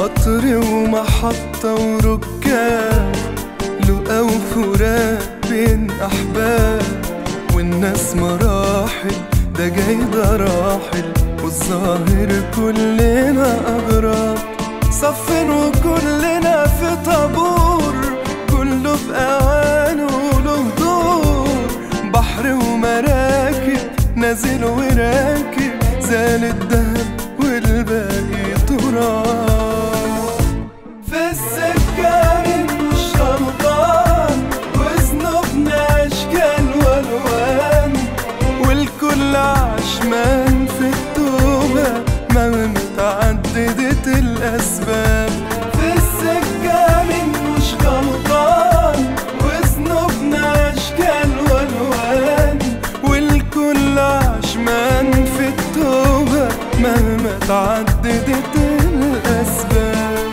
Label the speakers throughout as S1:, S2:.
S1: قطر ومحطة وركاب لقا وفراق بين أحباب والناس مراحل ده جاي ده راحل والظاهر كلنا أغراب صفين وكلنا في طابور كله بأوانه وله دور بحر ومراكب نازل وراكب زال الدهب والباقي تراب في السكة مش غلطان وذنوبنا أشكال وألوان والكل عشمان في التوبة مهما تعددت الأسباب في السكة مش غلطان وذنوبنا أشكال وألوان والكل عشمان في التوبة مهما تعددت الأسباب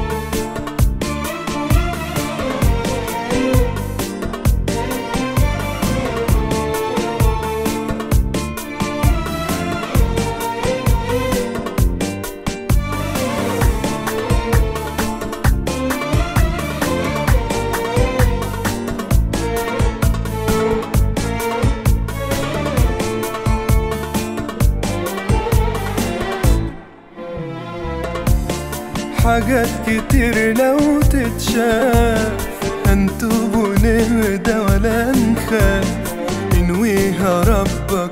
S1: حاجات كتير لو تتشاف هنتوب ونهدى ولا نخاف ينويها ربك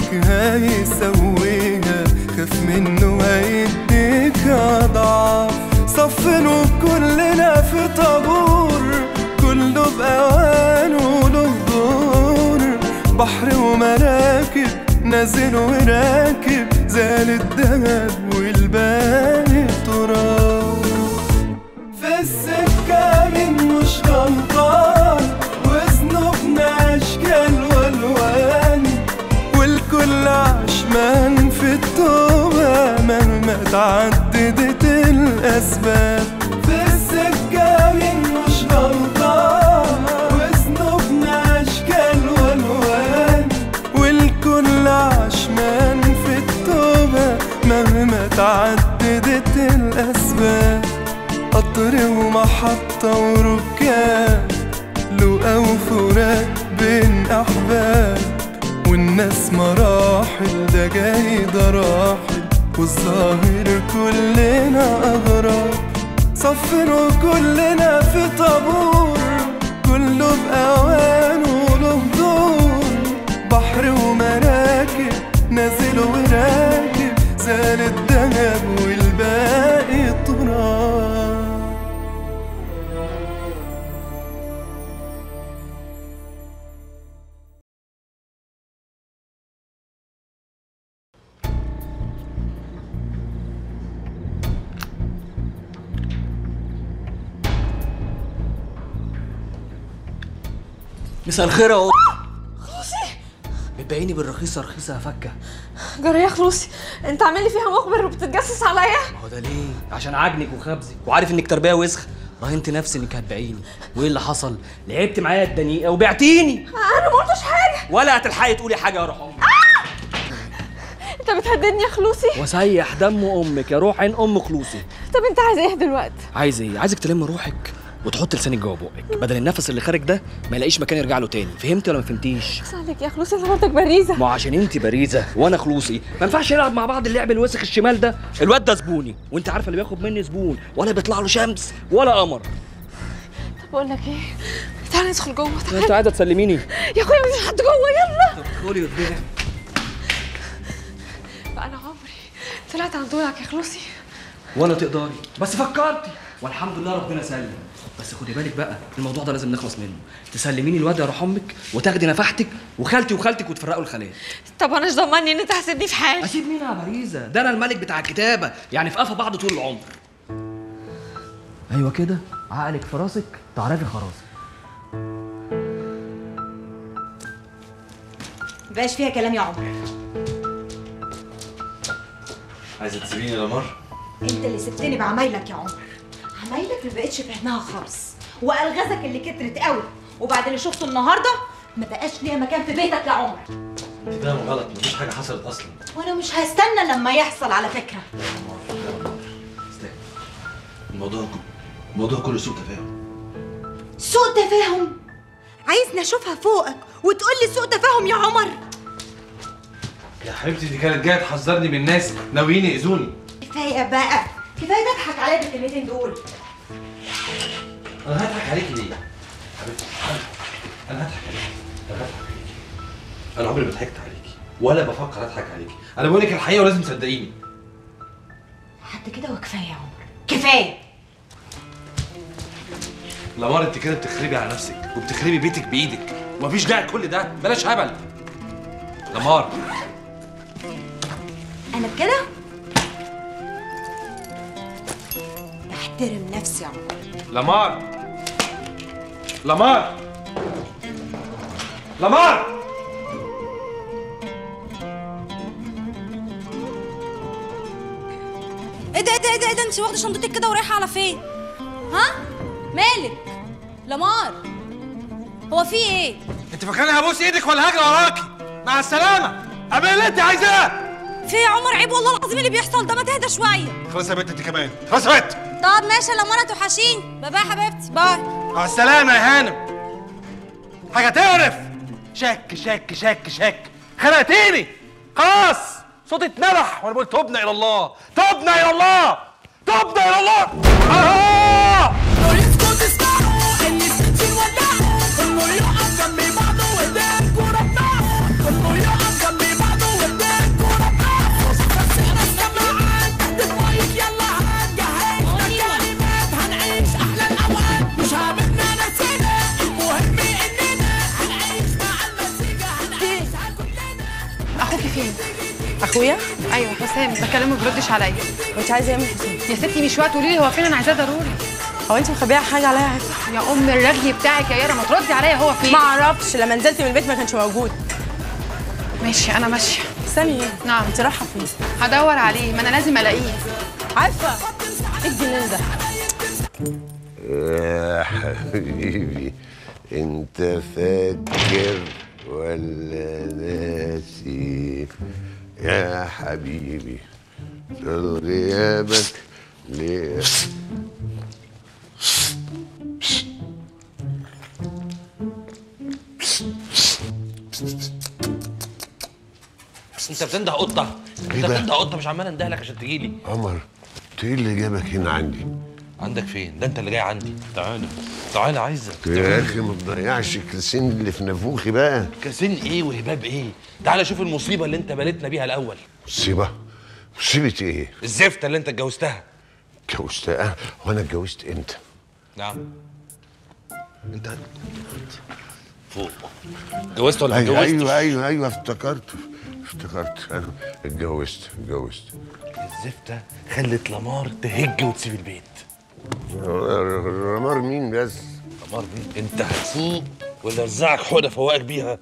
S1: هيسويها خاف منه هيديك أضعاف صفن كلنا في طابور كله بأوانه وله دور بحر ومراكب نازل وراكب زال الدهب والباقي تراب في السكة من مش غلطان وذنوبنا أشكال وألوان والكل عشمان في التوبة مهما تعددت الأسباب في السكة من مش غلطان وذنوبنا أشكال وألوان والكل عشمان في التوبة مهما تعددت الأسباب قطر ومحطة وركاب لقا وفراق بين أحباب والناس مراحل ده جاي ده راحل والظاهر كلنا أغراب صفر كلنا في طابور كله بأوانه وله دور بحر ومراكب نازل وراكب زال الدهب والباقي تراب
S2: مساء الخير يا قط خلاصي بتبيني بالرخيصه رخيصه يا فكه
S3: جرى يا خلوصي انت عامل لي فيها مخبر وبتتجسس عليا
S2: ما هو ده ليه عشان عجنك وخبزك وعارف انك تربيه وسخ راهنت نفسي انك هتبيعيني وايه اللي حصل لعبت معايا الدنيئه وبعتيني
S3: انا ما قلتش حاجه
S2: ولا هتلحقي تقولي حاجه يا روح امك
S3: انت بتهددني يا خلوصي
S2: وسيح دم امك يا روح عين ام خلوصي
S3: طب انت عايز ايه دلوقتي
S2: عايز ايه عايزك تلم روحك وتحط لسانك جوه بقك بدل النفس اللي خارج ده ما يلاقيش مكان يرجع له تاني فهمتي ولا ما فهمتيش
S3: بس عليك يا خلوصي انت برضك بريزه
S2: ما هو عشان انت باريزه وانا خلوصي ما ينفعش نلعب مع بعض اللعب الوسخ الشمال ده الواد ده زبوني وانت عارفه اللي بياخد مني زبون ولا بيطلع له شمس ولا قمر
S3: طب بقول لك ايه تعالى ندخل جوه
S2: انت
S3: تعالى
S2: عايزه تسلميني
S3: يا اخويا مفيش حد جوه يلا
S2: ادخلي قدام
S3: بقى انا عمري طلعت عن دورك يا خلوصي
S2: ولا تقدري بس فكرتي والحمد لله ربنا سلم بس خدي بالك بقى الموضوع ده لازم نخلص منه تسلميني الواد يا روح امك وتاخدي نفحتك وخالتي وخالتك وتفرقوا الخالات
S3: طب انا مش ضمني ان انت هتسيبني في حالي
S2: اسيب مين يا باريزه ده انا الملك بتاع الكتابه يعني في قفا بعض طول العمر ايوه كده عقلك في راسك تعرفي خراسك
S4: مبقاش فيها كلام يا عمر
S5: عايزه تسيبيني يا لمار
S4: انت اللي سبتني بعمايلك يا عمر عمايلك ما بقتش فاهمها خالص والغازك اللي كترت قوي وبعد اللي شفته النهارده ما بقاش ليها مكان في بيتك يا عمر
S5: انت فاهم غلط مفيش حاجه حصلت اصلا
S4: وانا مش هستنى لما يحصل على فكره
S5: استنى الموضوع كله الموضوع كله سوء تفاهم
S4: سوء تفاهم عايزني اشوفها فوقك وتقول لي سوء تفاهم يا عمر
S5: يا حبيبتي دي كانت جايه تحذرني من ناس ناويين يأذوني
S4: كفايه بقى كفايه تضحك عليا بالكلمتين دول
S5: انا هضحك عليكي ليه؟ حبيبتي انا هضحك عليكي انا هضحك عليكي انا عمري ما ضحكت عليكي ولا بفكر اضحك عليكي انا بقول لك الحقيقه ولازم تصدقيني
S4: حتى كده وكفايه يا عمر كفايه
S5: لمار انت كده بتخربي على نفسك وبتخربي بيتك بايدك ومفيش داعي لكل ده بلاش هبل لمار
S4: انا بكده بحترم نفسي يا عمر
S5: لمار لمار لمار
S6: ايه ده ايه ده ايه ده, إيه ده؟ انت واخده شنطتك كده ورايحه على فين ها مالك لمار هو في ايه
S5: انت فاكرني هبوس ايدك ولا هجري وراكي مع السلامه قبل اللي انت عايزاه
S6: في يا عمر عيب والله العظيم اللي بيحصل ده ما تهدى شويه
S5: خلاص يا بنت انت كمان خلاص يا بنت
S6: طب ماشي يا لمار توحشيني باي باي يا حبيبتي باي
S5: مع السلامه يا هانم حاجه تعرف شك شك شك شك خنقتيني خلاص صوتي اتنبح وانا بقول تبنا الى الله تبنا الى الله تبنا الى الله آه!
S7: اخوكي فين
S3: اخويا
S7: ايوه حسام بكلمه ما بيردش عليا
S3: وانت عايزه ايه من حسين
S7: يا ستي مش وقت قولي لي هو فين انا عايزاه ضروري
S3: هو انت مخبيه حاجه عليا عارفه
S7: يا ام الرغي بتاعك يا يارا ما تردي عليا هو فين
S3: ما اعرفش لما نزلت من البيت ما كانش موجود
S7: ماشي انا ماشيه
S3: ثانيه
S7: نعم.
S3: انت رايحه فين
S7: هدور عليه ما انا لازم الاقيه
S3: عارفه ايه الجنان ده
S8: يا حبيبي انت فاكر ولا ناسي يا حبيبي طول غيابك ليه
S5: انت بتنده قطه انت
S8: ده؟
S5: بتنده قطه مش عمال انده لك عشان تجي لي
S8: عمر انت ايه اللي جابك هنا عندي
S5: عندك فين ده انت اللي جاي عندي تعالى تعالى عايزك
S8: يا اخي ما تضيعش الكلسين اللي في نافوخي بقى
S5: كاسين ايه وهباب ايه تعالى شوف المصيبه اللي انت بلتنا بيها الاول
S8: مصيبه مصيبه ايه
S5: الزفته اللي انت اتجوزتها
S8: اتجوزتها وانا اتجوزت امتى
S5: نعم انت فوق اتجوزت ولا ما
S8: ايوه
S5: اتجوزتش
S8: ايوه ايوه ايوه افتكرت افتكرت انا اتجوزت اتجوزت
S5: الزفته خلت لمار تهج وتسيب البيت
S8: رمار مين بس
S5: لمار مين انت هتفوق ولا ارزعك حقنه فوقك بيها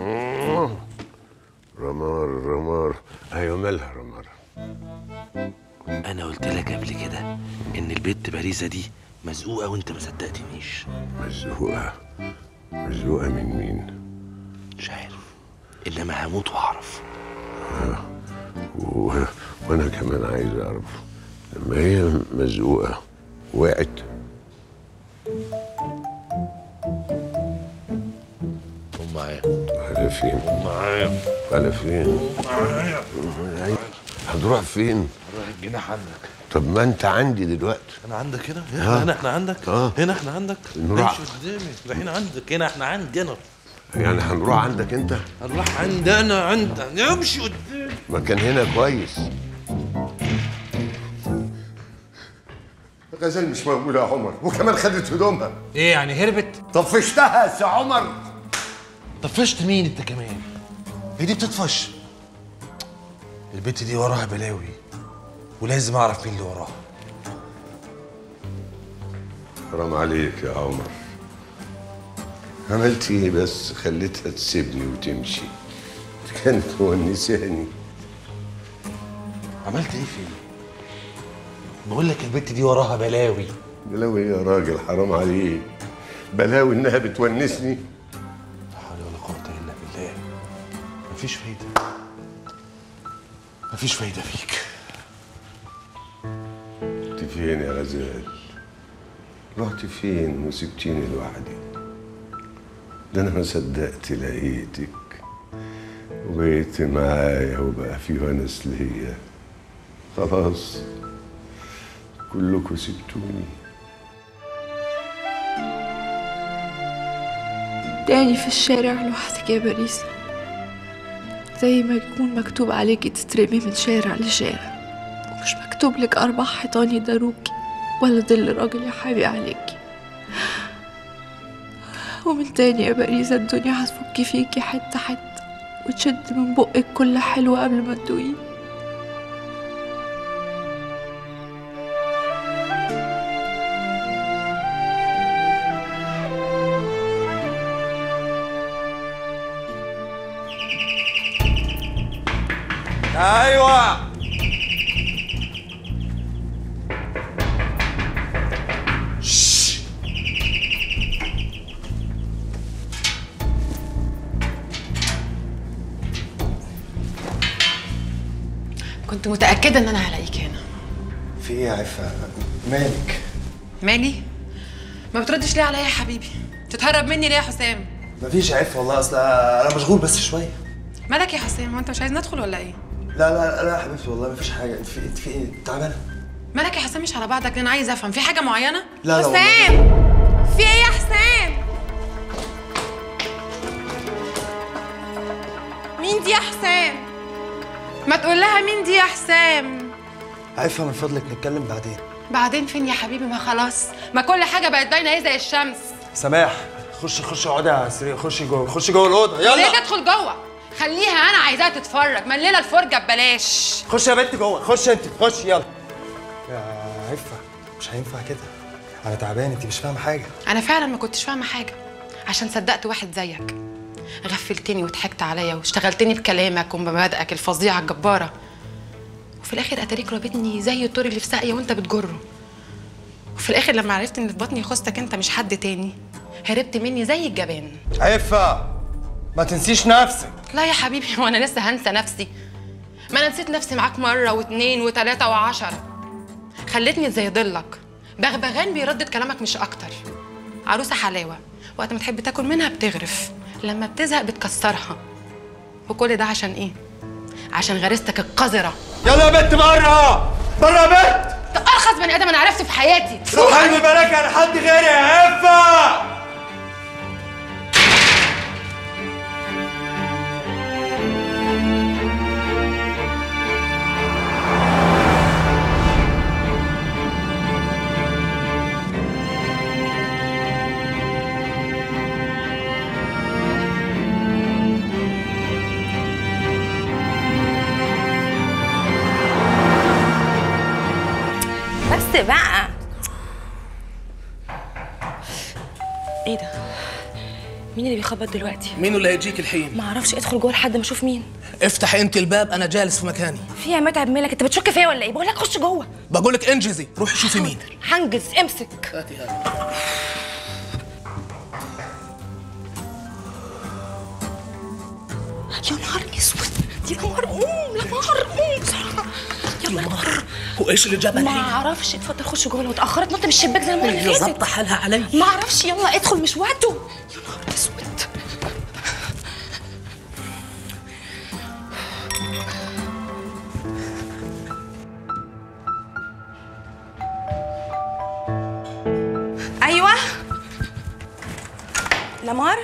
S8: رمار رمار ايوه مالها رمار
S5: انا قلت لك قبل كده ان البت باريزه دي مزقوقه وانت ما صدقتنيش
S8: مزهوقه مزهوقه من مين
S5: مش عارف انما هموت واعرف
S8: و... وانا كمان عايز اعرف لما هي مزقوقه وقعت
S5: قوم معايا
S8: على فين
S5: معايا
S8: على فين هتروح فين
S5: روح الجناح عندك
S8: طب ما انت عندي دلوقتي
S5: انا عندك هنا
S8: آه.
S5: هنا هنا احنا عندك
S8: آه.
S5: هنا احنا عندك
S8: نروح.
S5: امشي قدامي رايحين عندك هنا احنا عندنا
S8: يعني هنروح عندك انت
S5: هنروح عندنا عندنا امشي قدامي
S8: مكان هنا كويس
S9: غزال مش موجودة يا عمر وكمان خدت هدومها
S5: ايه يعني هربت
S9: طفشتها يا سي عمر
S5: طفشت مين انت كمان هي دي بتطفش البت دي وراها بلاوي ولازم اعرف مين اللي وراها
S8: حرام عليك يا عمر عملت ايه بس خليتها تسيبني وتمشي كانت مونساني
S5: عملت ايه فين بقول لك البت دي وراها بلاوي
S8: بلاوي يا راجل حرام عليك بلاوي انها بتونسني
S5: لا حول ولا قوة إلا بالله مفيش فايدة مفيش فايدة فيك
S8: انت فين يا غزال رحت فين وسبتيني لوحدي ده انا ما صدقت لقيتك وبقيت معايا وبقى في ونس ليا خلاص كلكم سبتوني
S3: تاني في الشارع لوحدك يا باريس زي ما يكون مكتوب عليكي تترمي من شارع لشارع ومش مكتوب لك أربع حيطان يداروكي ولا ظل راجل يا حبيبي عليكي ومن تاني يا باريسة الدنيا هتفكي فيكي حتة حتة وتشد من بقك كل حلو قبل ما تدوقيه
S5: ايوه
S7: كنت متاكده ان انا هلاقيك هنا
S10: في ايه يا عفة مالك
S7: مالي ما بتردش ليه عليا يا حبيبي تتهرب مني ليه يا حسام
S10: مفيش يا عفة والله اصل انا مشغول بس شويه
S7: مالك يا حسام هو انت مش عايز ندخل ولا ايه
S10: لا لا لا يا حبيبتي والله مفيش حاجه انت في انت في ايه تعبانه
S7: مالك يا حسام مش على بعضك انا عايز افهم في حاجه معينه
S10: لا لا والله.
S7: حسام في ايه يا حسام مين دي يا حسام ما تقول لها مين دي يا حسام
S10: عفة من فضلك نتكلم بعدين
S7: بعدين فين يا حبيبي ما خلاص ما كل حاجه بقت باينه اهي زي الشمس
S10: سماح خش خش اقعدي على السرير خشي جوه خشي جوه الاوضه
S7: ليه
S10: يلا
S7: تدخل جوه خليها انا عايزاها تتفرج ما الليله الفرجه ببلاش
S10: خش يا بنت جوه خش انت خش يلا يا عفة مش هينفع كده انا تعبان انت مش فاهمه حاجه
S7: انا فعلا ما كنتش فاهمه حاجه عشان صدقت واحد زيك غفلتني وضحكت عليا واشتغلتني بكلامك وبمبادئك الفظيعه الجباره وفي الاخر اتاريك رابطني زي الطور اللي في ساقيه وانت بتجره وفي الاخر لما عرفت ان في بطني خصتك انت مش حد تاني هربت مني زي الجبان
S10: عفة ما تنسيش نفسك
S7: لا يا حبيبي وانا لسه هنسى نفسي ما انا نسيت نفسي معاك مره واتنين وتلاته وعشرة خلتني زي ضلك بغبغان بيردد كلامك مش اكتر عروسه حلاوه وقت ما تحب تاكل منها بتغرف لما بتزهق بتكسرها وكل ده عشان ايه عشان غريزتك القذره
S10: يلا يا بنت بره بره يا بنت
S7: ده ارخص بني ادم انا عرفته في حياتي
S10: روح ارمي بالك على حد غيري يا عفة
S11: بس بقى ايه ده مين اللي بيخبط دلوقتي
S12: مين اللي هيجيك الحين؟
S11: ما اعرفش ادخل جوه لحد ما اشوف مين
S12: افتح انت الباب انا جالس في مكاني
S11: في يا متعب مالك انت بتشك فيا ولا ايه بقول لك خش جوه
S12: بقول لك انجزي روحي شوفي مين
S11: هنجز امسك
S12: هاتي هاتي
S11: يا نهار اسود يا نهار قوم يا نهار قوم بسرعه يلا يا نهار
S12: هو ايش اللي جابها
S11: ما
S12: الحين؟
S11: اعرفش اتفضل خش جوه لو اتاخرت نط من الشباك زي المره اللي
S12: هي
S11: فاتت
S12: ظابطه حالها علي
S11: ما اعرفش يلا ادخل مش وقته يا نهار اسود ايوه لمار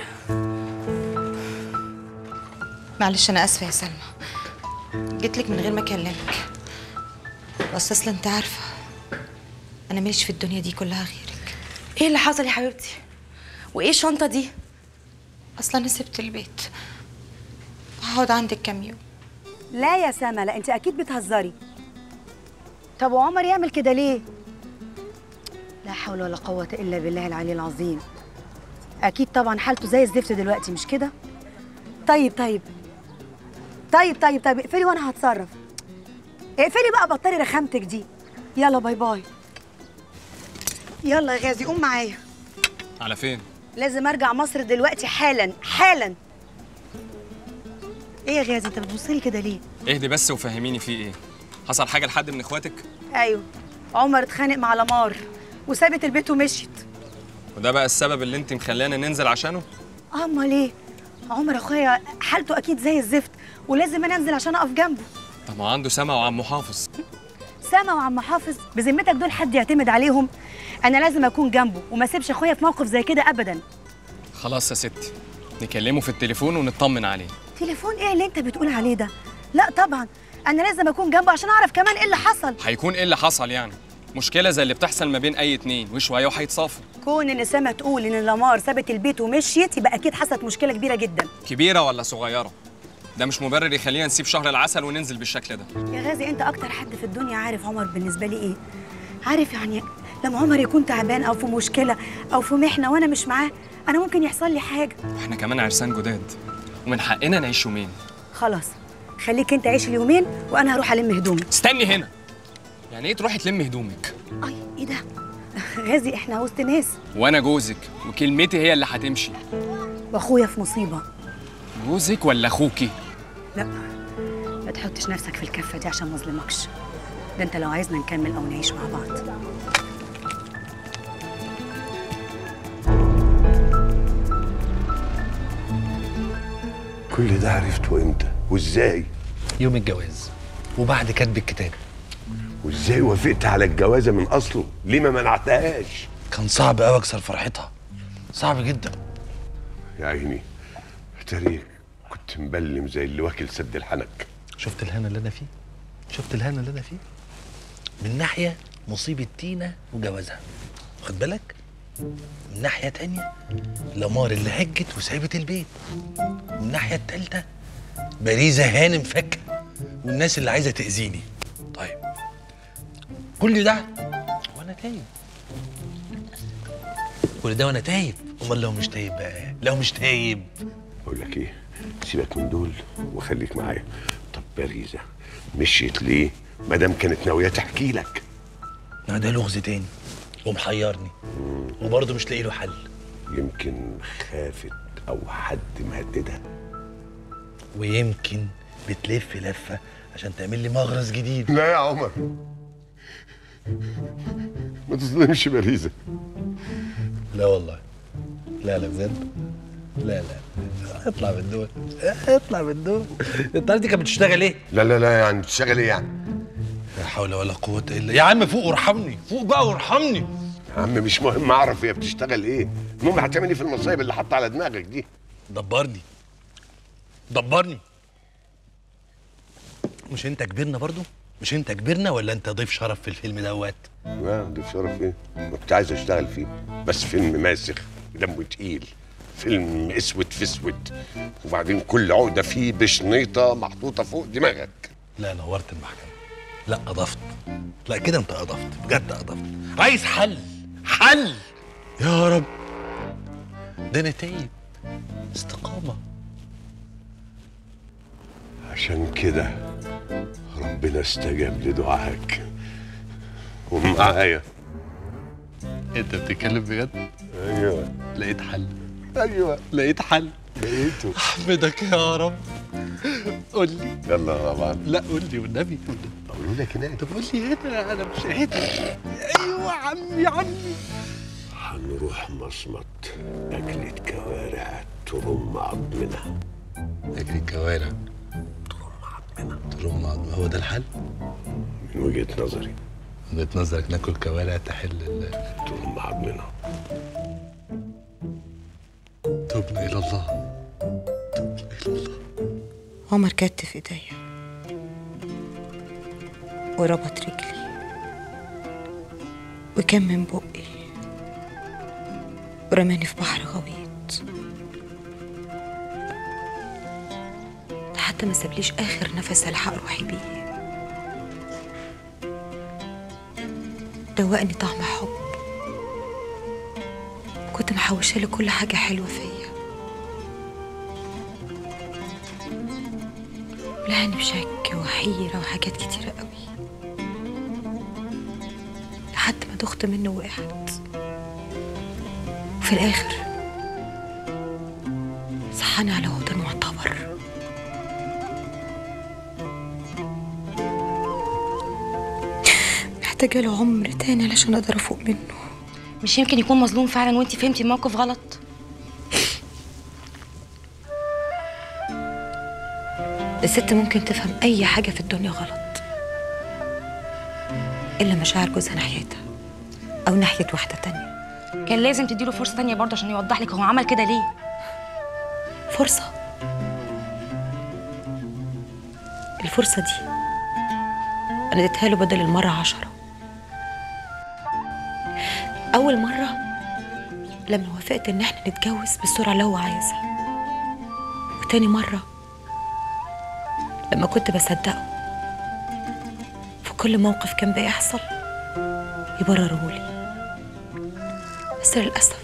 S4: معلش انا اسفه يا سلمى جيت لك من غير ما اكلمك بس اصل انت عارفه انا ماليش في الدنيا دي كلها غيرك
S11: ايه اللي حصل يا حبيبتي وايه الشنطه دي
S4: اصلا انا سبت البيت هقعد عندك كام يوم
S13: لا يا سما لا انت اكيد بتهزري طب وعمر يعمل كده ليه لا حول ولا قوة إلا بالله العلي العظيم أكيد طبعا حالته زي الزفت دلوقتي مش كده؟ طيب طيب طيب طيب طيب اقفلي وأنا هتصرف اقفلي بقى بطلي رخامتك دي يلا باي باي يلا يا غازي قوم معايا
S14: على فين؟
S13: لازم أرجع مصر دلوقتي حالا حالا إيه يا غازي أنت بتبصلي كده ليه؟
S14: اهدي بس وفهميني في ايه؟ حصل حاجة لحد من اخواتك؟
S13: أيوه عمر اتخانق مع لمار وسابت البيت ومشيت
S14: وده بقى السبب اللي انت مخلينا ننزل عشانه
S13: امال ايه عمر اخويا حالته اكيد زي الزفت ولازم انا انزل عشان اقف جنبه
S14: طب ما عنده سما وعم حافظ
S13: سما وعم حافظ بذمتك دول حد يعتمد عليهم انا لازم اكون جنبه وما اسيبش اخويا في موقف زي كده ابدا
S14: خلاص يا ستي نكلمه في التليفون ونطمن عليه
S13: تليفون ايه اللي انت بتقول عليه ده لا طبعا انا لازم اكون جنبه عشان اعرف كمان ايه اللي حصل
S14: هيكون ايه اللي حصل يعني مشكله زي اللي بتحصل ما بين اي اتنين وشويه وهيتصافوا
S13: كون ان سما تقول ان لمار سابت البيت ومشيت يبقى اكيد حصلت مشكله كبيره جدا
S14: كبيره ولا صغيره ده مش مبرر يخلينا نسيب شهر العسل وننزل بالشكل ده
S13: يا غازي انت اكتر حد في الدنيا عارف عمر بالنسبه لي ايه عارف يعني لما عمر يكون تعبان او في مشكله او في محنه وانا مش معاه انا ممكن يحصل لي حاجه
S14: احنا كمان عرسان جداد ومن حقنا نعيش يومين
S13: خلاص خليك انت عيش اليومين وانا هروح الم هدومي
S14: استني هنا يعني ايه تروحي تلمي هدومك
S13: ايه ده غازي احنا وسط ناس
S14: وانا جوزك وكلمتي هي اللي هتمشي
S13: واخويا في مصيبه
S14: جوزك ولا اخوكي
S13: لا ما تحطش نفسك في الكفه دي عشان ما اظلمكش ده انت لو عايزنا نكمل او نعيش مع بعض
S8: كل ده عرفته امتى وازاي
S5: يوم الجواز وبعد كتب الكتاب
S8: وازاي وافقت على الجوازه من اصله ليه ما منعتهاش
S5: كان صعب قوي اكسر فرحتها صعب جدا
S8: يا عيني تاريخ كنت مبلم زي اللي واكل سد الحنك
S5: شفت الهنا اللي انا فيه شفت الهنا اللي انا فيه من ناحيه مصيبه تينا وجوازها واخد بالك من ناحيه تانية لمار اللي هجت وسابت البيت من الناحيه التالتة باريزه هانم فكه والناس اللي عايزه تاذيني طيب كل ده وانا تايب كل ده وانا تايب امال لو مش تايب بقى لو مش تايب
S8: اقول لك ايه سيبك من دول وخليك معايا طب باريزه مشيت ليه ما دام كانت ناويه تحكي لك
S5: ما ده لغز تاني ومحيرني وبرضه مش لاقي له حل
S8: يمكن خافت او حد مهددها
S5: ويمكن بتلف لفه عشان تعمل لي مغرز جديد
S8: لا يا عمر ما تظلمش باريزه
S5: لا والله لا لا بجد لا لا اطلع من دول اطلع من دول انت عارف دي كانت بتشتغل ايه؟
S8: لا لا لا يعني تشتغل ايه يعني
S5: لا حول ولا قوة الا يا عم فوق وارحمني فوق بقى وارحمني
S8: يا عم مش مهم اعرف هي بتشتغل ايه المهم هتعمل ايه في المصايب اللي حاطه على دماغك دي
S5: دبرني دبرني مش انت كبرنا برضو؟ مش انت كبرنا ولا انت ضيف شرف في الفيلم دوت؟
S8: لا ضيف شرف ايه كنت عايز اشتغل فيه بس فيلم ماسخ دمه تقيل فيلم اسود في اسود وبعدين كل عقده فيه بشنيطه محطوطه فوق دماغك
S5: لا نورت المحكمة لا اضفت لا كده انت اضفت بجد اضفت عايز حل حل يا رب ده انا تايب استقامة
S8: عشان كده ربنا استجاب لدعائك ومعايا
S5: انت بتتكلم بجد؟
S8: ايوه
S5: لقيت حل
S8: ايوه
S5: لقيت حل
S8: لقيته
S5: احمدك يا رب قول لي
S8: يلا مع بعض
S5: لا قول لي والنبي قول لي
S8: اقول لك هناك
S5: طب قول لي هنا انا مش قادر ايوه عمي عمي
S8: هنروح مصمت أكلة كوارع ترم عظمنا
S5: أكلة كوارع ترم عظمنا هو ده الحل؟
S8: من وجهة نظري
S5: من وجهة نظرك ناكل كوارع تحل ال
S8: ترم عظمنا
S5: تبنا إلى الله تبنا إلى الله
S11: عمر كتف ايديا وربط رجلي وكان من بقي ورماني في بحر غويط لحد ما سابليش اخر نفس الحق روحي بيه دوقني طعم حب كنت محوشه له كل حاجه حلوه فيا لهاني بشك وحيرة وحاجات كتيرة قوي لحد ما دخت منه وقعت وفي الآخر صحاني على هدى معتبر محتاجة محتاجة له عمر تاني علشان أقدر أفوق منه
S15: مش يمكن يكون مظلوم فعلا وانت فهمتي الموقف غلط
S11: الست ممكن تفهم أي حاجة في الدنيا غلط إلا مشاعر جوزها ناحيتها أو ناحية واحدة تانية
S15: كان لازم تديله فرصه تانية برضه عشان يوضح لك هو عمل كده ليه
S11: فرصة الفرصة دي أنا اديتها له بدل المرة عشرة أول مرة لما وافقت إن احنا نتجوز بالسرعة اللي هو عايزها وتاني مرة لما كنت بصدقه في كل موقف كان بيحصل يبررهولي بس للأسف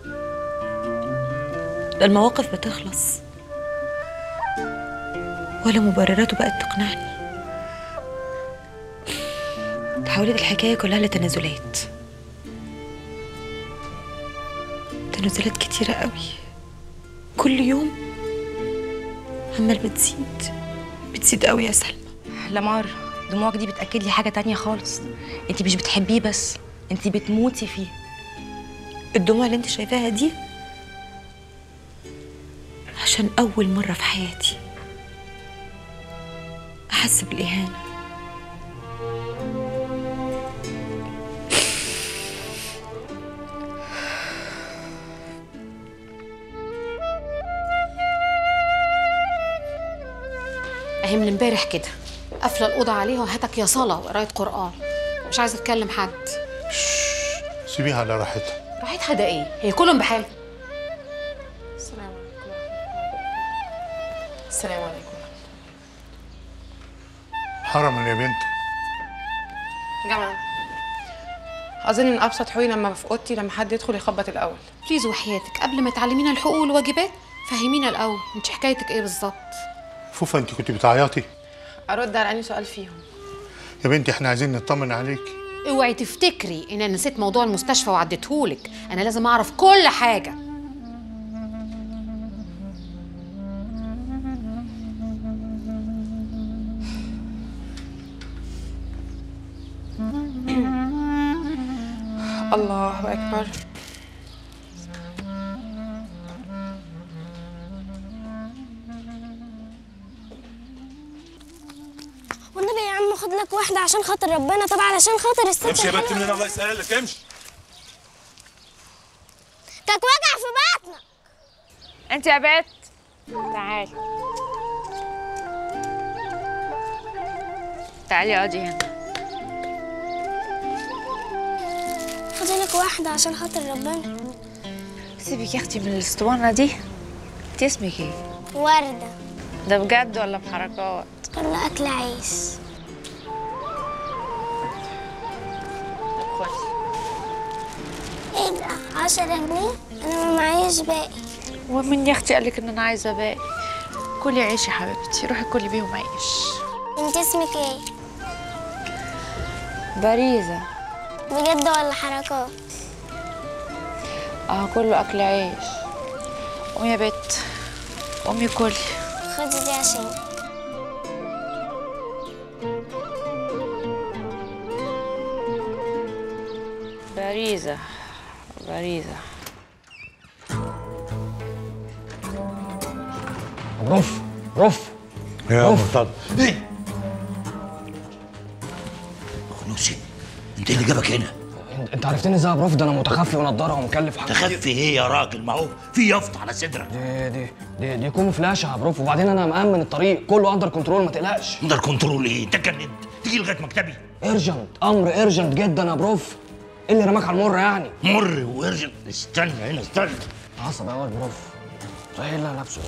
S11: لا المواقف بتخلص ولا مبرراته بقت تقنعني تحولت الحكاية كلها لتنازلات تنازلات كتيرة قوي كل يوم عمال بتزيد بتزيد قوي يا سلمى
S15: لمار دموعك دي بتاكد لي حاجه تانية خالص انت مش بتحبيه بس انت بتموتي فيه
S11: الدموع اللي انت شايفاها دي عشان أول مرة في حياتي أحس بالإهانة
S16: اهي من امبارح كده قافله الاوضه عليها وهاتك يا صلاه وقرايه قران مش عايزه اتكلم حد
S17: سيبيها على راحتها
S16: راحتها ده ايه هي كلهم بحال السلام عليكم
S7: السلام عليكم
S17: حرما يا بنت
S7: جماعة أظن إن أبسط حقوقي لما أبقى في أوضتي لما حد يدخل يخبط الأول
S16: بليز وحياتك قبل ما تعلمينا الحقوق والواجبات فهمينا الاول انت حكايتك ايه بالظبط
S17: فوفا انت كنت بتعيطي
S7: أرد على أي سؤال فيهم
S17: يا بنتي احنا عايزين نطمن عليكي
S16: اوعي تفتكري ان انا نسيت موضوع المستشفى وعديتهولك انا لازم اعرف كل حاجه
S7: الله أكبر
S18: والنبي يا عم خد لك واحدة عشان خاطر ربنا طبعا علشان خاطر الست
S19: امشي يا بنت
S18: الحلوة.
S19: من هنا الله يسهلك امشي
S18: كانت وجع في بطنك
S3: انت يا بت تعالي تعالي اقعدي هنا
S18: خدي لك واحدة عشان خاطر ربنا
S3: سيبك يا اختي من الاسطوانه دي انت اسمك ايه
S18: وردة
S3: ده بجد ولا بحركات
S18: ولا أكل عيش ايه ده عشرة جنيه أنا ما معيش باقي
S3: ومين يا اختي قالك ان انا عايزه باقي كلي عيش يا حبيبتي روحي كلي بيهم عيش
S18: انت اسمك ايه
S3: باريزه
S18: بجد ولا حركات
S3: اه كله اكل عيش قومي يا بت قومي كلي
S18: خدي دي عشان
S3: باريزه باريزه
S2: رف رف
S20: يا
S2: رف.
S20: مرتضى
S2: ايه
S20: خنوسي انت إيه اللي جابك هنا
S2: انت عرفتني ازاي يا بروف ده انا متخفي ونضاره ومكلف وحاجات
S20: تخفي ايه يا راجل ما هو في يافطه على صدرك
S2: دي دي دي, دي كوم فلاشه يا بروف وبعدين انا مأمن الطريق كله اندر كنترول ما تقلقش
S20: اندر كنترول ايه انت اتجننت تيجي لغايه مكتبي
S2: ارجنت امر ارجنت جدا يا بروف ايه اللي رماك على المر يعني
S20: مر وارجنت استنى هنا استنى
S2: عصب قوي يا بروف صحيح اللي أنا لابسه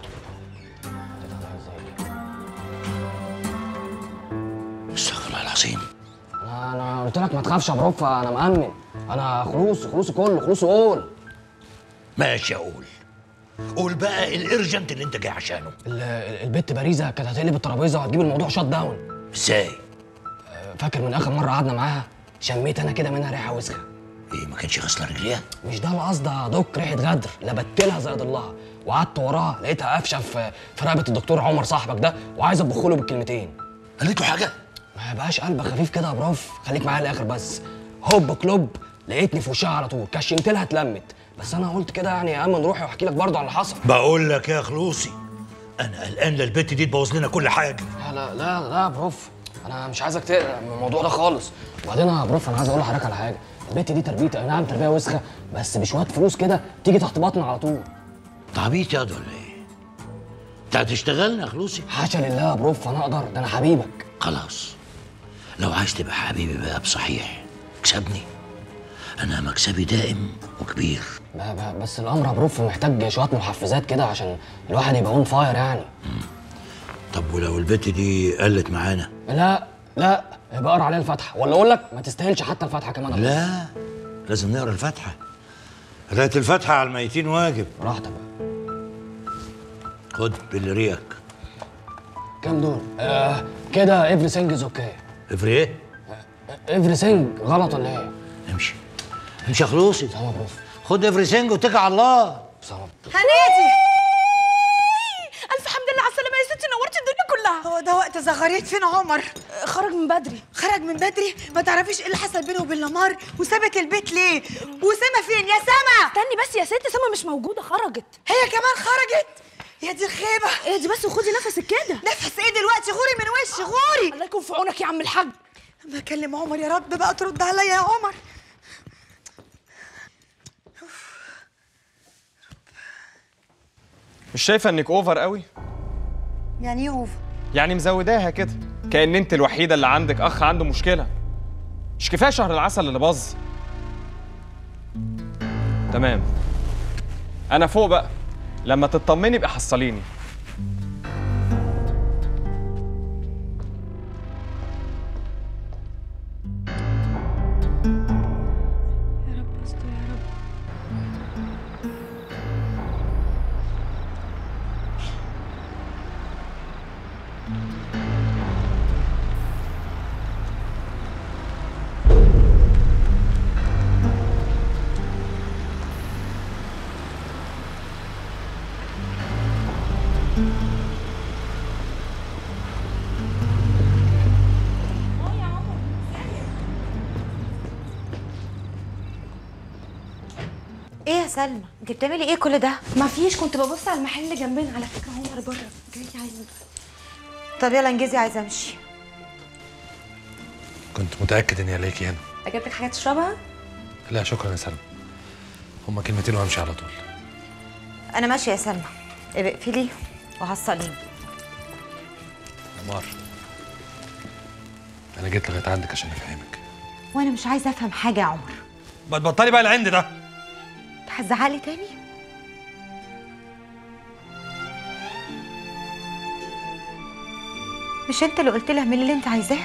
S20: استغفر الله العظيم
S2: انا انا قلت لك ما تخافش يا بروف انا مأمن انا خلوص خلوصي كله خلوصي قول
S20: ماشي اقول قول بقى الارجنت اللي انت جاي عشانه
S2: ال- ال- البت باريزه كانت هتقلب الترابيزه وهتجيب الموضوع شات داون
S20: ازاي
S2: فاكر من اخر مره قعدنا معاها شميت انا كده منها ريحه وسخه
S20: ايه ما كانش غسله رجليها
S2: مش ده القصد يا دوك ريحه غدر لبت لها زي الله وقعدت وراها لقيتها قافشه في في رقبه الدكتور عمر صاحبك ده وعايز اطبخ له بالكلمتين
S20: قالت له حاجه
S2: ما يبقاش قلبك خفيف كده يا بروف خليك معايا الاخر بس هوب كلوب لقيتني في وشها على طول كشمت لها اتلمت بس انا قلت كده يعني يا اما نروح واحكي لك برضه على اللي حصل
S20: بقول لك يا خلوصي انا قلقان للبت دي تبوظ لنا كل حاجه
S2: لا لا لا لا يا بروف انا مش عايزك تقلق من الموضوع ده خالص وبعدين يا بروف انا عايز اقول لحضرتك على حاجه البت دي تربيتي اي نعم تربيه وسخه بس بشويه فلوس كده تيجي تحت بطني على طول
S20: تعبيط يا ولا ايه؟ انت هتشتغلنا يا خلوصي
S2: حاشا لله يا بروف انا اقدر ده انا حبيبك
S20: خلاص لو عايز تبقى حبيبي بقى بصحيح اكسبني انا مكسبي دائم وكبير
S2: ب- ب- بس الامر يا بروف محتاج شويه محفزات كده عشان الواحد يبقى اون فاير يعني
S20: طب ولو البت دي قلت معانا
S2: لا لا يبقى اقرا عليها الفاتحه ولا اقول لك ما تستاهلش حتى الفاتحه كمان يا بروف.
S20: لا لازم نقرا الفاتحه قراءة الفاتحة على الميتين واجب
S2: براحتك
S20: خد باللي ريقك
S2: كام دول؟ آه كده everything از اوكي
S20: افري ايه؟
S2: everything غلط ولا ايه؟
S20: امشي امشي يا خلوصي
S2: سلام يا بروف
S20: خد افري سينج واتكل على الله
S2: سلام
S13: هنادي
S3: الف حمد لله على السلامه يا ستي نورتي الدنيا كلها
S13: هو ده وقت زغاريت فين عمر
S3: خرج من بدري
S13: خرج من بدري ما تعرفيش ايه اللي حصل بينه وبين لمار وسابك البيت ليه وسما فين يا سما
S3: استني بس يا ستي سما مش موجوده خرجت
S13: هي كمان خرجت يا دي الخيبه
S3: ايه دي بس وخدي نفسك كده
S13: نفس ايه دلوقتي غوري من وشي غوري
S3: الله يكون في عونك يا عم الحاج
S13: ما اكلم عمر يا رب بقى ترد عليا يا عمر
S14: مش شايفه انك اوفر قوي
S13: يعني ايه اوفر
S14: يعني مزوداها كده كأن انت الوحيده اللي عندك اخ عنده مشكله مش كفايه شهر العسل اللي باظ تمام انا فوق بقى لما تطمني ابقى حصليني
S3: يا رب استر يا رب
S11: ايه يا سلمى انت بتعملي ايه كل ده
S3: ما فيش كنت ببص على المحل اللي جنبنا على فكره عمر بره جاي عايزه
S11: طب يلا انجزي عايزه امشي
S5: كنت متاكد اني الاقيكي هنا
S3: اجيب لك حاجه تشربها
S5: لا شكرا يا سلمى هما كلمتين وهمشي على طول
S11: انا ماشيه يا سلمى ابقى اقفلي وحصليني
S5: عمار انا جيت لغايه عندك عشان افهمك
S11: وانا مش عايزه افهم حاجه يا عمر
S5: ما تبطلي بقى العند ده
S11: انت هتزعلي تاني مش انت اللي قلت لي اعملي اللي انت عايزاه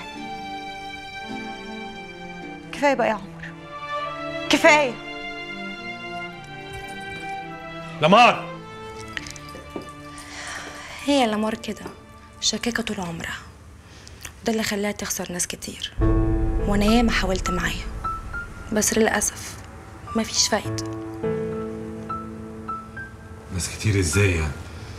S11: كفايه بقى يا عمر كفايه
S5: لمار
S15: هي لمار كده شكاكة طول عمرها ده اللي خلاها تخسر ناس كتير وانا ياما حاولت معاها بس للأسف مفيش فايدة
S5: ناس كتير ازاي يعني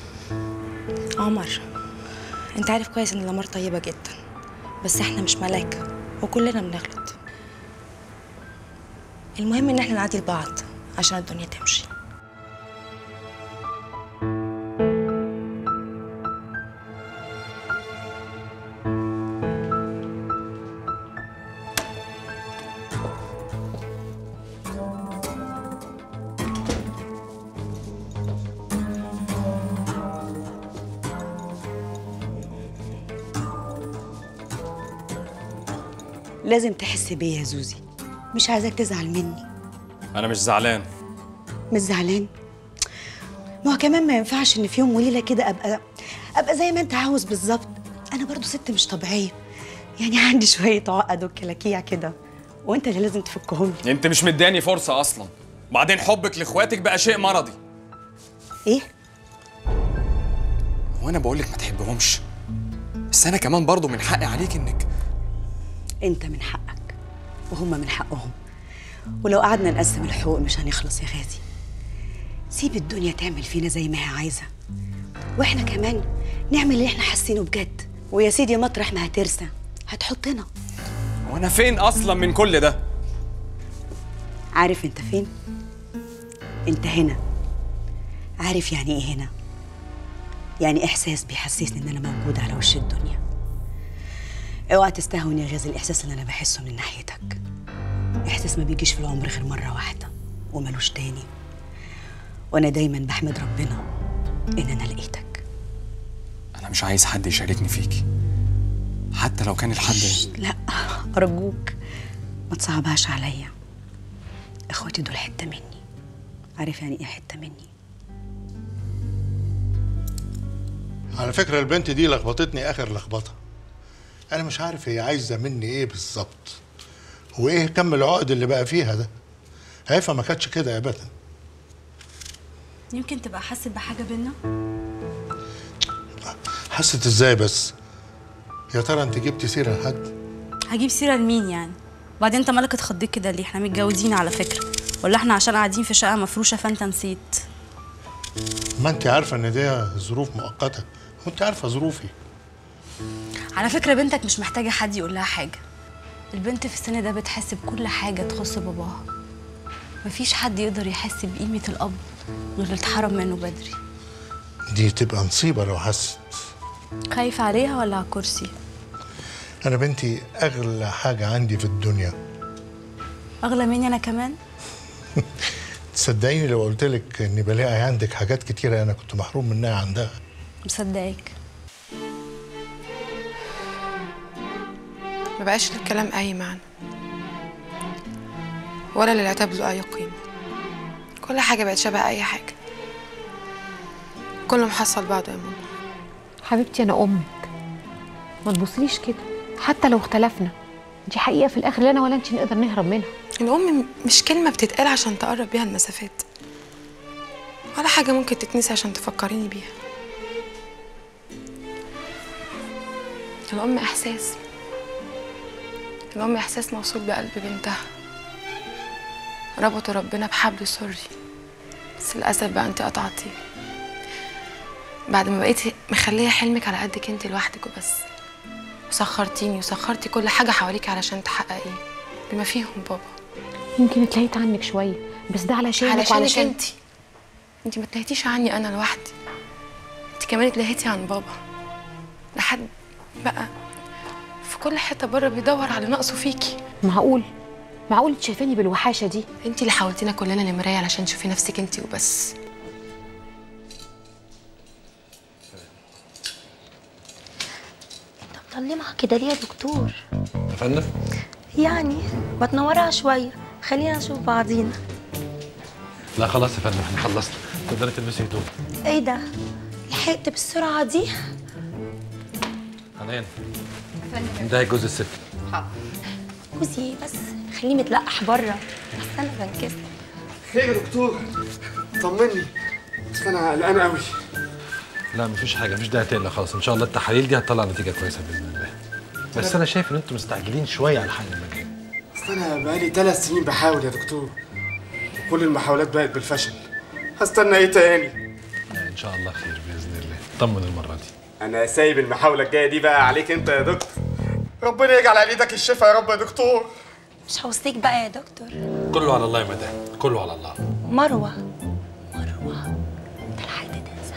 S15: عمر انت عارف كويس ان لمار طيبة جدا بس احنا مش ملايكة وكلنا بنغلط المهم ان احنا نعدي لبعض عشان الدنيا تمشي
S13: لازم تحس بيا يا زوزي مش عايزاك تزعل مني
S14: انا مش زعلان
S13: مش زعلان ما هو كمان ما ينفعش ان في يوم وليله كده ابقى ابقى زي ما انت عاوز بالظبط انا برضو ست مش طبيعيه يعني عندي شويه عقد وكلاكيع كده وانت اللي لازم تفكهم لي
S14: انت مش مداني فرصه اصلا بعدين حبك لاخواتك بقى شيء مرضي
S13: ايه
S14: وانا بقول لك ما تحبهمش بس انا كمان برضو من حقي عليك انك
S13: انت من حقك وهم من حقهم ولو قعدنا نقسم الحقوق مش هنخلص يا غازي سيب الدنيا تعمل فينا زي ما هي عايزه واحنا كمان نعمل اللي احنا حاسينه بجد ويا سيدي مطرح ما هترسى هتحطنا
S14: وانا فين اصلا من كل ده
S13: عارف انت فين انت هنا عارف يعني ايه هنا يعني احساس بيحسسني ان انا موجوده على وش الدنيا اوعى تستهون يا غازي الاحساس اللي انا بحسه من ناحيتك احساس ما بيجيش في العمر غير مره واحده وملوش تاني وانا دايما بحمد ربنا ان انا لقيتك
S14: انا مش عايز حد يشاركني فيكي حتى لو كان الحد
S13: لا ارجوك ما تصعبهاش عليا اخواتي دول حته مني عارف يعني ايه حته مني
S17: على فكرة البنت دي لخبطتني آخر لخبطة أنا مش عارف هي عايزة مني إيه بالظبط وإيه كم العقد اللي بقى فيها ده هيفا ما كانتش كده أبدا
S15: يمكن تبقى حاسس بحاجه بينا
S17: حست إزاي بس يا ترى أنت جبتي سيرة لحد
S15: هجيب سيره لمين يعني وبعدين انت مالك اتخضيت كده ليه احنا متجوزين على فكره ولا احنا عشان قاعدين في شقه مفروشه فانت نسيت
S17: ما أنت عارفة إن دي ظروف مؤقتة وأنت عارفة ظروفي
S15: على فكره بنتك مش محتاجه حد يقول لها حاجه البنت في السن ده بتحس بكل حاجه تخص باباها مفيش حد يقدر يحس بقيمه الاب غير اللي اتحرم منه بدري
S17: دي تبقى نصيبة لو حست
S15: خايف عليها ولا على الكرسي
S17: أنا بنتي أغلى حاجة عندي في الدنيا
S15: اغلى مني انا كمان
S17: تصدقيني لو قلت لك إني بلاقي عندك حاجات كتيرة أنا كنت محروم منها عندها
S15: مصدقك
S7: ما بقاش للكلام اي معنى ولا للعتاب له اي قيمه كل حاجه بقت شبه اي حاجه كله محصل بعضه يا ماما
S16: حبيبتي انا امك ما تبصليش كده حتى لو اختلفنا دي حقيقه في الاخر لا انا ولا انت نقدر نهرب منها
S7: الام مش كلمه بتتقال عشان تقرب بيها المسافات ولا حاجه ممكن تتنسي عشان تفكريني بيها الام احساس الام احساس موصول بقلب بنتها ربطوا ربنا بحبل سري بس للاسف بقى انت قطعتيه بعد ما بقيتي مخليه حلمك على قدك انت لوحدك وبس وسخرتيني وسخرتي كل حاجه حواليك علشان تحققيه بما فيهم بابا
S16: يمكن اتلهيت عنك شويه بس ده علشانك
S7: علشانك
S16: وعلشان
S7: انت انت ما تلهيتيش عني انا لوحدي انت كمان اتلهيتي عن بابا لحد بقى في كل حته بره بيدور على نقصه فيكي
S16: معقول معقول انت شايفاني بالوحاشه دي
S7: انت اللي حاولتينا كلنا لمرايه علشان تشوفي نفسك انت وبس
S18: طلمها كده ليه يا دكتور
S5: يا فندم
S18: يعني ما تنورها شويه خلينا نشوف بعضينا
S5: لا خلاص يا فندم احنا خلصنا تقدري تلبسي هدوم
S18: ايه ده لحقت بالسرعه دي
S5: حنان ده جوز الست
S18: جوزي بس خليه متلقح بره بس انا بنكسر
S10: خير يا دكتور طمني بس انا قلقان قوي
S5: لا مفيش حاجه مفيش داعي تقلق خالص ان شاء الله التحاليل دي هتطلع نتيجه كويسه باذن الله بس انا شايف ان انتم مستعجلين شويه على حل المكان
S10: اصل انا بقالي ثلاث سنين بحاول يا دكتور وكل المحاولات بقت بالفشل هستنى ايه تاني
S5: لا، ان شاء الله خير باذن الله طمن المره دي
S10: انا سايب المحاوله الجايه دي بقى عليك انت يا دكتور ربنا يجعل على ايدك الشفاء يا رب يا دكتور
S18: مش هوصيك بقى يا دكتور
S5: كله على الله يا مدام كله على الله
S18: مروه مروه انت لحد تنسى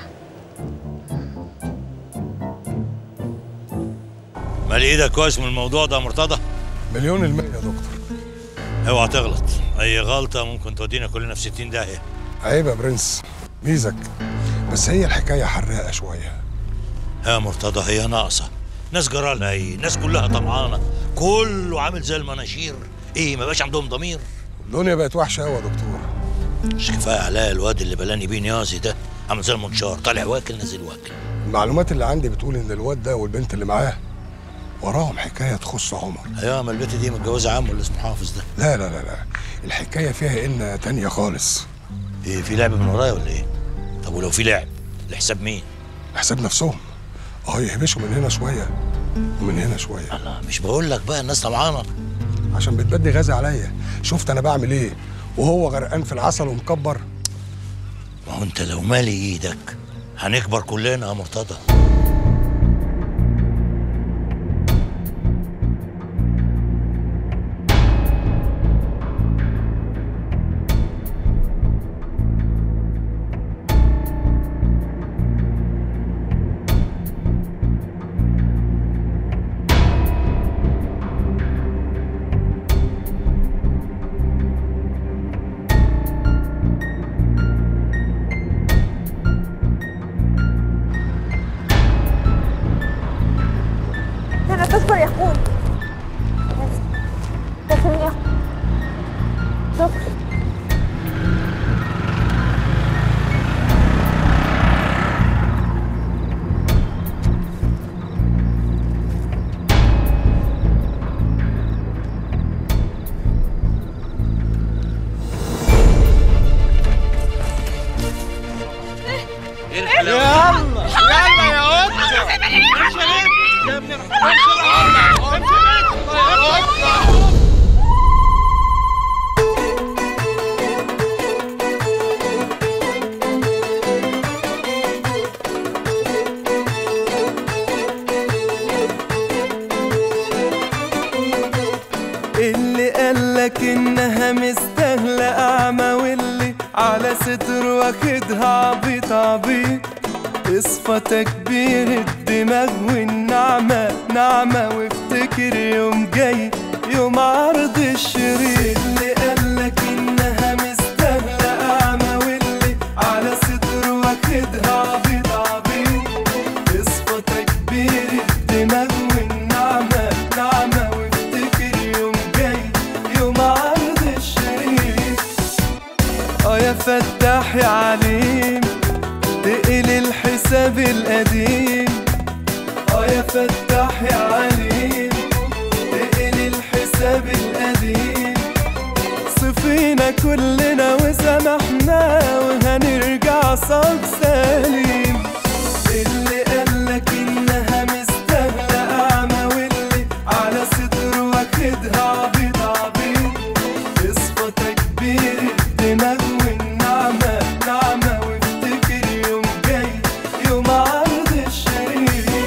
S20: مال ايدك كويس من الموضوع ده يا مرتضى
S19: مليون المية يا دكتور
S20: اوعى تغلط اي غلطه ممكن تودينا كلنا في 60 داهيه
S19: عيب يا برنس ميزك بس هي الحكاية حراقة شوية
S20: يا مرتضى هي ناقصه ناس جرالنا ايه ناس كلها طمعانه كله عامل زي المناشير ايه ما بقاش عندهم ضمير
S19: الدنيا بقت وحشة أوي يا دكتور
S20: مش كفايه عليا الواد اللي بلاني بيه نيازي ده عامل زي المنشار طالع واكل نازل واكل
S19: المعلومات اللي عندي بتقول إن الواد ده والبنت اللي معاه وراهم حكاية تخص عمر
S20: ايوه ما البت دي متجوزه عمه اللي اسمه حافظ ده
S19: لا لا لا لا الحكاية فيها إن تانية خالص
S20: ايه في لعب من ورايا ولا ايه طب ولو في لعب لحساب مين
S19: حساب نفسهم اه يهبشوا من هنا شوية ومن هنا شوية
S20: الله مش بقول لك بقى الناس طمعانه
S19: عشان بتبدي غازي عليا شفت أنا بعمل إيه وهو غرقان في العسل ومكبر
S20: ما هو انت لو مالي ايدك هنكبر كلنا يا مرتضى
S18: اصبر يا اخوي تسلم يا شكرا
S5: يلا يلا يا قطة امشي بيت يا ابني امشي الأرض امشي بيت يا قطة
S1: اللي قالك انها مستاهلة اعمى واللي على صدر واخدها عبيط عبيط اصفى تكبير الدماغ والنعمة نعمة وافتكر يوم جاي يوم عرض الشريط اللي قالك انها مستاهلة اعمى واللي على صدر واخدها عبيط عبيط اصفى تكبير الدماغ والنعمة نعمة وافتكر يوم جاي يوم عرض الشريط اه يا فتاح يا عليم تقل الحساب القديم اه يا فتاح يا عليم تقل الحساب القديم صفينا كلنا وسامحنا وهنرجع صاب سليم اللي قالك انها مستاهلة اعمى واللي على صدره واخدها عبيط عبيط اصفى تكبير الدماغ والنعمة نعمة وافتكر يوم جاي يوم عرض الشريط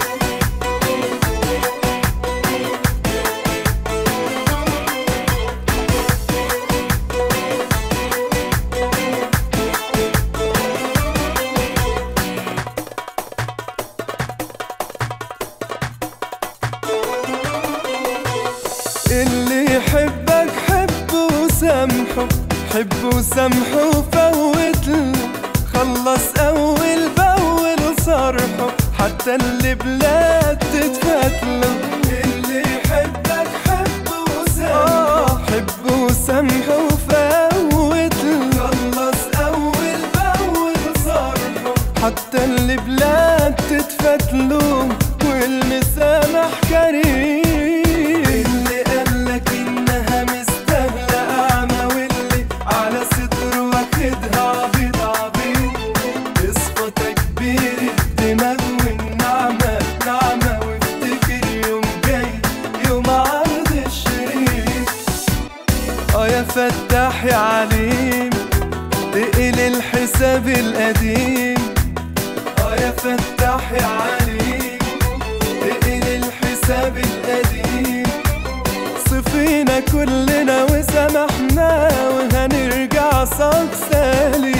S1: اللي يحبك حبه وسامحه حبه وسامحه وفوت له خلص اول باول صرحه حتى اللي بلاد تتفات له اللي يحبك حبه وسامحه حبه وسامحه وفوت له خلص اول باول صرحه حتى اللي بلاد تتفات له والمسامح كريم اللي قالك انها مستاهلة اعمى واللي على صدره واخدها عبيط عبيط اصفى تكبير الدماغ والنعمة نعمة وافتكر يوم جاي يوم عرض الشريط اه يا فتاح يا عليم تقل الحساب القديم اه يا فتاح يا عليم تقل الحساب القديم صفينا كلنا وسامحنا وهنرجع صاب سليم